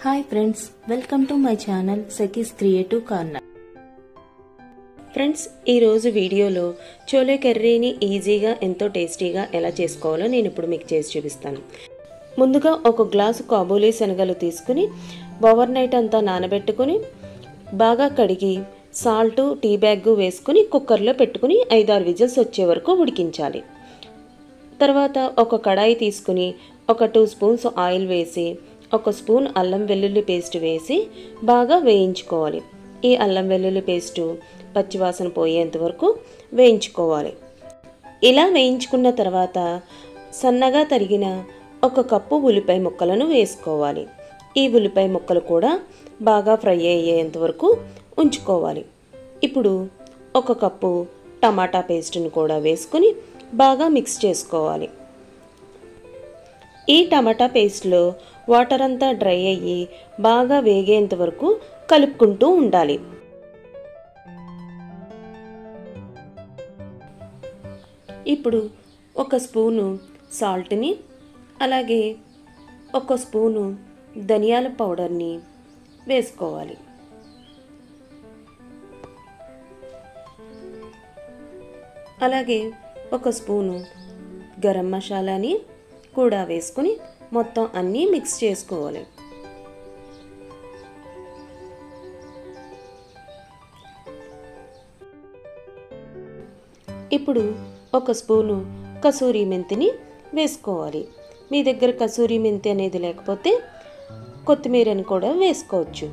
hi friends welcome to my channel Sakhi's creative corner friends ఈరోజు వీడియోలో చోలే కర్రీని ఈజీగా ఎంతో టేస్టీగా ఎలా చేసుకోవాలో నేను ఇప్పుడు మీకు చేసి చూపిస్తాను ముందుగా ఒక గ్లాసు కాబూలీ శనగలు తీసుకుని ఓవర్ నైట్ అంతా నానబెట్టుకుని బాగా కడిగి సాల్ట్ టీ బ్యాగ్ వేసుకుని కుక్కర్లో పెట్టుకుని ఐదారు విజిల్స్ వచ్చే వరకు ఉడికించాలి తర్వాత ఒక కడాయి తీసుకుని ఒక టూ స్పూన్స్ ఆయిల్ వేసి ఒక స్పూన్ అల్లం వెల్లుల్లి పేస్ట్ వేసి బాగా వేయించుకోవాలి ఈ అల్లం వెల్లుల్లి పేస్టు పచ్చివాసన పోయేంత వరకు వేయించుకోవాలి ఇలా వేయించుకున్న తర్వాత సన్నగా తరిగిన ఒక కప్పు ఉల్లిపాయ ముక్కలను వేసుకోవాలి ఈ ఉల్లిపాయ ముక్కలు కూడా బాగా ఫ్రై అయ్యేంత వరకు ఉంచుకోవాలి ఇప్పుడు ఒక కప్పు టమాటా పేస్ట్ని కూడా వేసుకుని బాగా మిక్స్ చేసుకోవాలి ఈ టమాటా పేస్ట్లో వాటర్ అంతా డ్రై అయ్యి బాగా వేగేంత వరకు కలుపుకుంటూ ఉండాలి ఇప్పుడు ఒక స్పూను సాల్ట్ని అలాగే ఒక స్పూను ధనియాల పౌడర్ని వేసుకోవాలి అలాగే ఒక స్పూను గరం మసాలాని కూడా వేసుకుని మొత్తం అన్నీ మిక్స్ చేసుకోవాలి ఇప్పుడు ఒక స్పూను కసూరి మెంతిని వేసుకోవాలి మీ దగ్గర కసూరి మెంతి అనేది లేకపోతే కొత్తిమీరని కూడా వేసుకోవచ్చు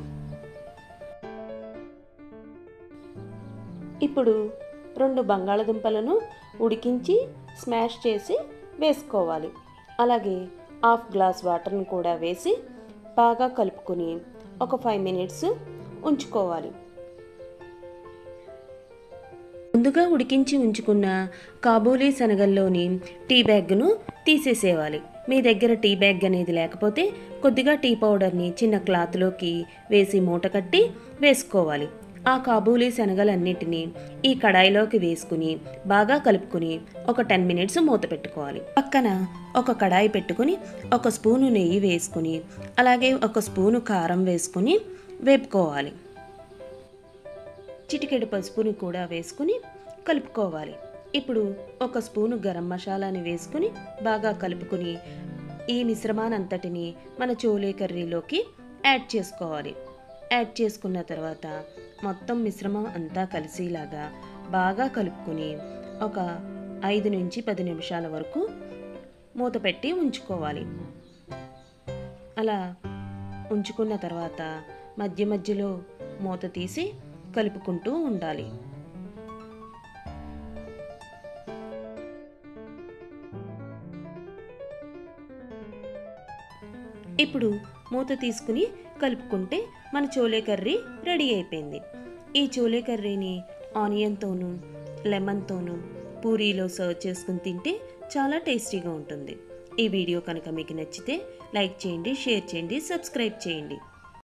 ఇప్పుడు రెండు బంగాళదుంపలను ఉడికించి స్మాష్ చేసి వేసుకోవాలి అలాగే హాఫ్ గ్లాస్ వాటర్ని కూడా వేసి బాగా కలుపుకొని ఒక ఫైవ్ మినిట్స్ ఉంచుకోవాలి ముందుగా ఉడికించి ఉంచుకున్న కాబూలీ శనగల్లోని టీ బ్యాగ్ను తీసేసేవాలి మీ దగ్గర టీ బ్యాగ్ అనేది లేకపోతే కొద్దిగా టీ పౌడర్ని చిన్న క్లాత్లోకి వేసి మూట కట్టి వేసుకోవాలి ఆ కాబూలీ శనగలన్నిటినీ ఈ కడాయిలోకి వేసుకుని బాగా కలుపుకుని ఒక టెన్ మినిట్స్ మూత పెట్టుకోవాలి పక్కన ఒక కడాయి పెట్టుకుని ఒక స్పూను నెయ్యి వేసుకుని అలాగే ఒక స్పూను కారం వేసుకుని వేపుకోవాలి చిటికెడు పసుపుని కూడా వేసుకుని కలుపుకోవాలి ఇప్పుడు ఒక స్పూను గరం మసాలాని వేసుకుని బాగా కలుపుకుని ఈ మిశ్రమానంతటిని మన చోలే కర్రీలోకి యాడ్ చేసుకోవాలి యాడ్ చేసుకున్న తర్వాత మొత్తం మిశ్రమం అంతా కలిసేలాగా బాగా కలుపుకొని ఒక ఐదు నుంచి పది నిమిషాల వరకు మూత పెట్టి ఉంచుకోవాలి అలా ఉంచుకున్న తర్వాత మధ్య మధ్యలో మూత తీసి కలుపుకుంటూ ఉండాలి ఇప్పుడు మూత తీసుకుని కలుపుకుంటే మన చోలే కర్రీ రెడీ అయిపోయింది ఈ చోలే కర్రీని ఆనియన్తోనూ లెమన్తోనూ పూరీలో సర్వ్ చేసుకుని తింటే చాలా టేస్టీగా ఉంటుంది ఈ వీడియో కనుక మీకు నచ్చితే లైక్ చేయండి షేర్ చేయండి సబ్స్క్రైబ్ చేయండి